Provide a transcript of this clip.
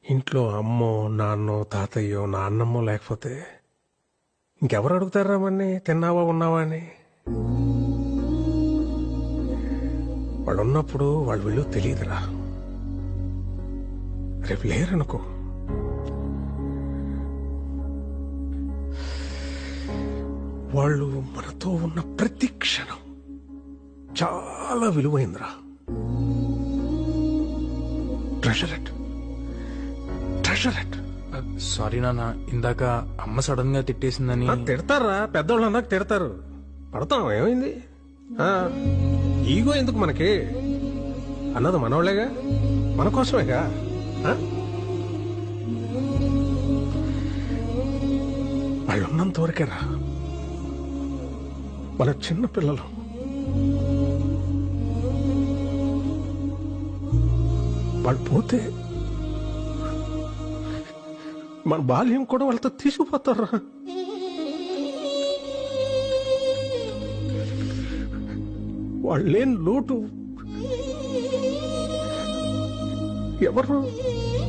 ఇంట్లో అమ్మో నాన్నో తాతయ్యో నాన్నమ్మో లేకపోతే ఇంకెవరు అడుగుతారా మన్ని తిన్నావా ఉన్నావా అని వాళ్ళు ఉన్నప్పుడు వాళ్ళు విలువ తెలియదురా రేపు లేరనుకో వాళ్ళు మనతో ఉన్న ప్రతి క్షణం చాలా విలువైందిరా treasure it treasure it sorry నాన్న ఇందాక అమ్మ సడన్ గా తిట్టేసిందని తిడతారా పెద్దోళ్ళు అన్నాక తిడతారు పడతాం ఏమైంది ఆ, ఈగో ఎందుకు మనకి అన్నది మనోళ్ళేగా మన కోసమేగా ఆ? వాళ్ళు ఉన్నంత వరకేరా మన చిన్న పిల్లలు వాళ్ళు పోతే మన బాల్యం కూడా వాళ్ళతో తీసుకుపోతారా వాళ్ళు లేని లోటు ఎవరు